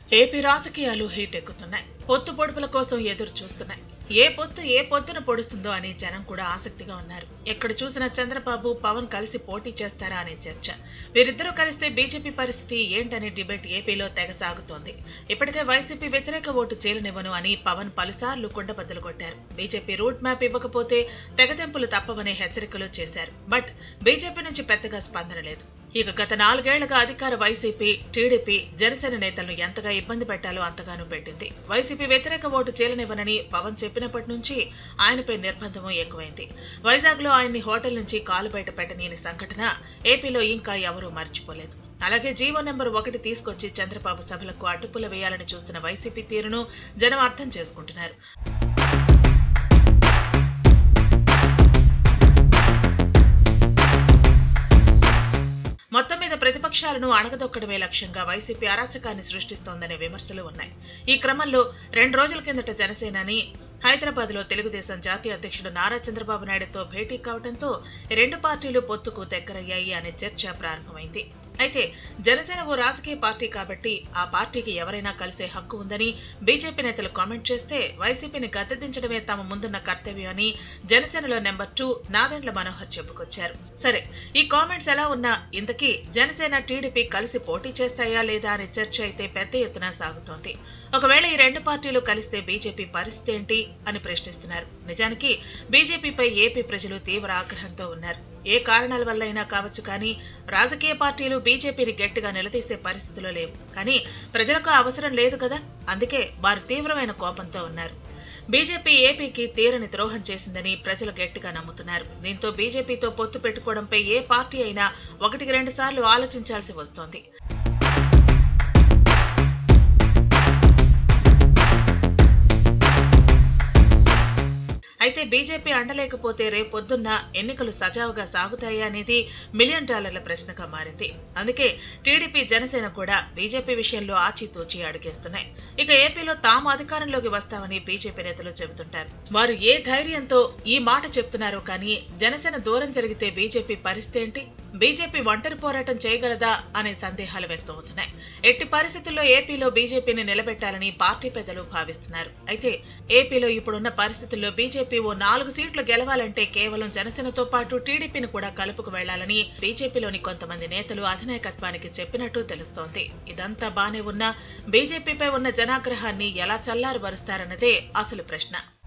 AP రాజకీయాలు heat ఎక్కుతున్నాయి పొత్తు పొడుపుల కోసం ఎదురు చూస్తున్నాయి ఏ పొత్తు ఏ పొత్తున పొడుస్తుందో అని జనం కూడా ఆసక్తిగా ఉన్నారు ఎక్కడ చూసినా చంద్రబాబు పవన్ కలిసి పోటీ చేస్తారా అనే చర్చ వీరిద్దరూ కలిస్తే బీజేపీ పరిస్థితి ఏంటనే డిబేట్ ఏపీలో తెగ సాగుతోంది ఇప్పటికే వైసీపీ వ్యతిరేక ఓటు చేలనివ్వను అని పవన్ పలుసార్లు కుండబద్దలు కొట్టారు బీజేపీ రూట్ మ్యాప్ ఇవ్వకపోతే తెగతెంపులు తప్పవనే హెచ్చరికలు చేశారు బట్ బీజేపీ నుంచి పెద్దగా స్పందన లేదు ఇక గత నాలుగేళ్లుగా అధికార వైసీపీ టీడీపీ జనసేన నేతలను ఎంతగా ఇబ్బంది పెట్టాలో అంతగానూ పెట్టింది వైసీపీ వ్యతిరేక ఓటు చేలనివ్వనని పవన్ చెప్పినప్పటి నుంచి ఆయనపై నిర్బంధం ఎక్కువైంది వైజాగ్ లో ఆయన్ని హోటల్ నుంచి కాలు బయట పెట్టనీయని సంఘటన ఏపీలో ఇంకా ఎవరూ మర్చిపోలేదు అలాగే జీవో నెంబర్ ఒకటి తీసుకొచ్చి చంద్రబాబు సభలకు అడ్డుపుల వేయాలని చూస్తున్న వైసీపీ తీరును జనం అర్థం చేసుకుంటున్నారు మొత్తం మీద ప్రతిపక్షాలను అణగదొక్కడమే లక్ష్యంగా వైసీపీ అరాచకాన్ని సృష్టిస్తోందనే విమర్శలు ఉన్నాయి ఈ క్రమంలో రెండు రోజుల కిందట జనసేనని హైదరాబాద్ లో తెలుగుదేశం జాతీయ అధ్యక్షుడు నారా చంద్రబాబు నాయుడుతో భేటీ కావడంతో రెండు పార్టీలు పొత్తుకు దగ్గరయ్యాయి అనే చర్చ ప్రారంభమైంది అయితే జనసేన ఓ రాజకీయ పార్టీ కాబట్టి ఆ పార్టీకి ఎవరైనా కలిసే హక్కు ఉందని బీజేపీ నేతలు కామెంట్ చేస్తే వైసీపీని గద్దెదించడమే తమ ముందున్న కర్తవ్యం అని జనసేనలో నెంబర్ టూ నాదెండ్ల మనోహర్ చెప్పుకొచ్చారు సరే ఈ కామెంట్స్ ఎలా ఉన్నా ఇంతకీ జనసేన టీడీపీ కలిసి పోటీ చేస్తాయా లేదా అనే చర్చ అయితే పెద్ద ఎత్తున సాగుతోంది ఒకవేళ ఈ రెండు పార్టీలు కలిస్తే బీజేపీ పరిస్థితి ఏంటి అని ప్రశ్నిస్తున్నారు నిజానికి బీజేపీపై ఏపీ ప్రజలు తీవ్ర ఆగ్రహంతో ఉన్నారు ఏ కారణాల వల్లైనా కావచ్చు కానీ రాజకీయ పార్టీలు బీజేపీని గట్టిగా నిలదీసే పరిస్థితిలో లేవు కానీ ప్రజలకు అవసరం లేదు కదా అందుకే వారు తీవ్రమైన కోపంతో ఉన్నారు బీజేపీ ఏపీకి తీరని ద్రోహం చేసిందని ప్రజలు గట్టిగా నమ్ముతున్నారు దీంతో బీజేపీతో పొత్తు పెట్టుకోవడంపై ఏ పార్టీ అయినా ఒకటికి రెండు సార్లు ఆలోచించాల్సి వస్తోంది అయితే బీజేపీ అండలేకపోతే రేపొద్దున్న ఎన్నికలు సజావుగా సాగుతాయా అనేది మిలియన్ డాలర్ల ప్రశ్నగా మారింది అందుకే టీడీపీ జనసేన కూడా బీజేపీ విషయంలో ఆచితూచి అడిగేస్తున్నాయి ఇక ఏపీలో తాము అధికారంలోకి వస్తామని బీజేపీ నేతలు చెబుతుంటారు వారు ఏ ధైర్యంతో ఈ మాట చెప్తున్నారో కానీ జనసేన దూరం జరిగితే బీజేపీ పరిస్థితి ఏంటి బీజేపీ ఒంటరి పోరాటం చేయగలదా అనే సందేహాలు వ్యక్తమవుతున్నాయి ఎట్టి పరిస్థితుల్లో ఏపీలో బీజేపీని నిలబెట్టాలని పార్టీ పెద్దలు భావిస్తున్నారు అయితే ఏపీలో ఇప్పుడున్న పరిస్థితుల్లో బీజేపీ ఓ నాలుగు సీట్లు గెలవాలంటే కేవలం జనసేనతో పాటు టీడీపీని కూడా కలుపుకు వెళ్లాలని బీజేపీలోని కొంతమంది నేతలు అధినాయకత్వానికి చెప్పినట్టు తెలుస్తోంది ఇదంతా బానే ఉన్నా బీజేపీపై ఉన్న జనాగ్రహాన్ని ఎలా చల్లారుబరుస్తారన్నదే అసలు ప్రశ్న